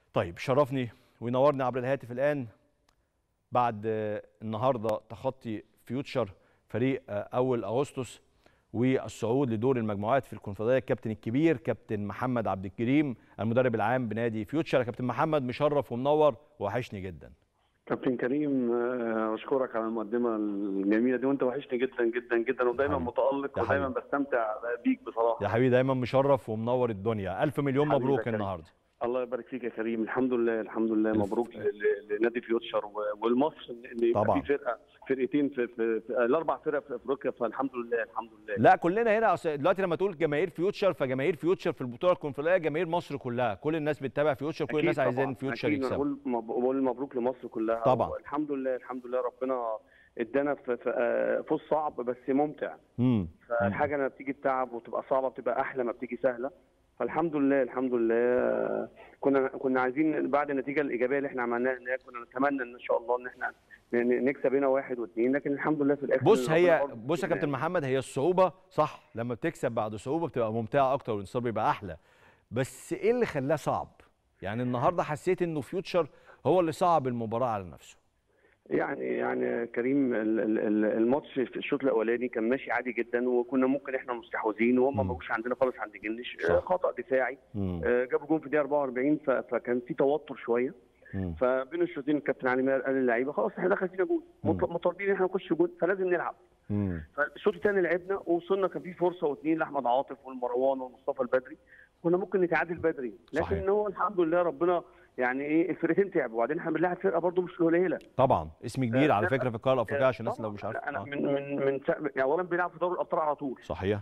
طيب شرفني وينورني عبر الهاتف الان بعد النهارده تخطي فيوتشر فريق اول اغسطس والصعود لدور المجموعات في الكونفدراليه الكابتن الكبير كابتن محمد عبد الكريم المدرب العام بنادي فيوتشر كابتن محمد مشرف ومنور وحشني جدا كابتن كريم اشكرك على المقدمه الجميله دي وانت وحشني جدا جدا جدا ودايما متالق ودايما بستمتع بيك بصراحه يا حبيبي دايما مشرف ومنور الدنيا الف مليون مبروك النهارده الله يبارك فيك يا كريم الحمد لله الحمد لله مبروك لنادي فيوتشر والمصر ان يبقى في فرقه فرقتين في, في, في الاربع فرق في افريقيا فالحمد لله الحمد لله لا كلنا هنا دلوقتي لما تقول جماهير فيوتشر فجماهير فيوتشر في البطوله الكونفدراليه جماهير مصر كلها كل الناس بتتابع فيوتشر كل الناس عايزين فيوتشر يكسب بقول بقول مبروك لمصر كلها طبعا الحمد لله الحمد لله ربنا ادانا في فوز صعب بس ممتع امم فالحاجه لما بتيجي بتعب وتبقى صعبه بتبقى احلى ما بتيجي سهله فالحمد لله الحمد لله كنا كنا عايزين بعد النتيجه الايجابيه اللي احنا عملناها كنا نتمنى ان شاء الله ان احنا نكسب هنا واحد واثنين لكن الحمد لله في الاخر بص هي بص يا كابتن محمد هي الصعوبه صح لما بتكسب بعد صعوبه بتبقى ممتعه اكتر والانتصار بيبقى احلى بس ايه اللي خلاه صعب؟ يعني النهارده حسيت انه فيوتشر هو اللي صعب المباراه على نفسه يعني يعني كريم الماتش في الشوط الاولاني كان ماشي عادي جدا وكنا ممكن احنا مستحوذين وهم ما جوش عندنا خالص عند جنش خطا دفاعي جابوا جون في الدقيقه 44 فكان في توتر شويه فبين الشوطين الكابتن علي ماهر قال للعيبه خلاص احنا دخل فينا جون مطالبين ان احنا نخش جون فلازم نلعب فالشوط الثاني لعبنا ووصلنا كان في فرصه واثنين لاحمد عاطف والمروان ومصطفى البدري كنا ممكن نتعادل بدري لكن صحيح. هو الحمد لله ربنا يعني ايه الفرقتين تعبوا وبعدين احنا بنلاعب فرقه برضه مش قليله طبعا اسم كبير على فكره في القاره الافريقيه عشان الناس لو مش عارفه انا من من من يعني اولا بيلعب في دوري الابطال على طول صحيح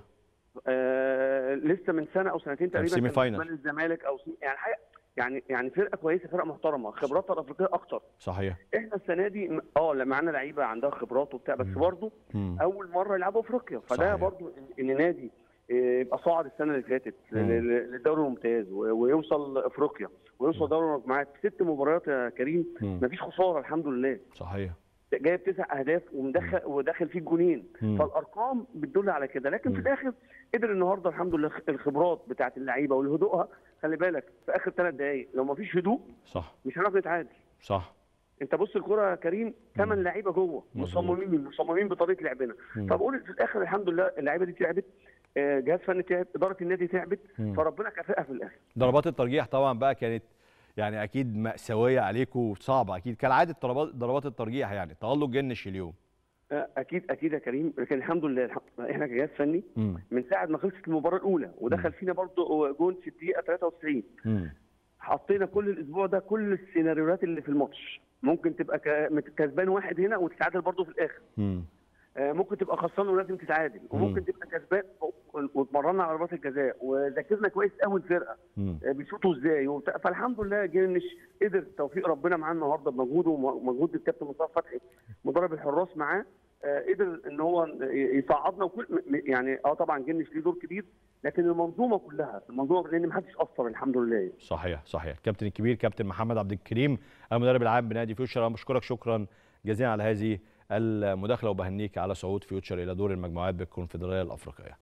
آه لسه من سنه او سنتين تقريبا سيمي فاينل الزمالك او يعني حاجه يعني يعني فرقه كويسه فرقه محترمه خبراتها الافريقيه اكتر صحيح احنا السنه دي اه معانا لعيبه عندها خبرات وبتاع بس برضه اول مره يلعبوا افريقيا فده برضه ان نادي يبقى صاعد السنه اللي فاتت للدوري الممتاز ويوصل افريقيا ويوصل دوري المجموعات ست مباريات يا كريم مفيش خساره الحمد لله صحيح جايب تسع اهداف ومدخل وداخل فيه جونين فالارقام بتدل على كده لكن في الاخر قدر النهارده الحمد لله الخبرات بتاعت اللعيبه والهدوءها خلي بالك في اخر ثلاث دقائق لو مفيش هدوء صح مش هنعرف نتعادل صح انت بص الكوره يا كريم ثمان لعيبه جوه مصممين مصممين بطريقه لعبنا فبقول في الاخر الحمد لله اللعيبه دي تعبت جهاز فني تعب اداره النادي تعبت فربنا كافئها في الاخر ضربات الترجيح طبعا بقى كانت يعني اكيد ماساويه عليكم وصعبه اكيد كالعاده ضربات الترجيح يعني تالق جنش اليوم اكيد اكيد يا كريم لكن الحمد لله احنا كجهاز فني من ساعه ما خلصت المباراه الاولى ودخل فينا برضه جون في الدقيقه 93 مم. حطينا كل الاسبوع ده كل السيناريوهات اللي في الماتش ممكن تبقى كسبان واحد هنا وتتعادل برضه في الاخر مم. ممكن تبقى خسران ولازم تتعادل وممكن تبقى كسبان واتمرنا على ضربات الجزاء وذاكرنا كويس قوي الفرقه بيشوطوا ازاي فالحمد لله جنش قدر توفيق ربنا معاه النهارده بمجهوده ومجهود الكابتن مصطفى فتحي مدرب الحراس معاه قدر ان هو يصعدنا وكل يعني اه طبعا جنش ليه دور كبير لكن المنظومه كلها المنظومه لان ما حدش قصر الحمد لله صحيح صحيح الكابتن الكبير كابتن محمد عبد الكريم المدرب العام بنادي فيوتشر انا بشكرك شكرا جزيلا على هذه المداخله وبهنيك على صعود فيوتشر الى دور المجموعات بالكونفدراليه الافريقيه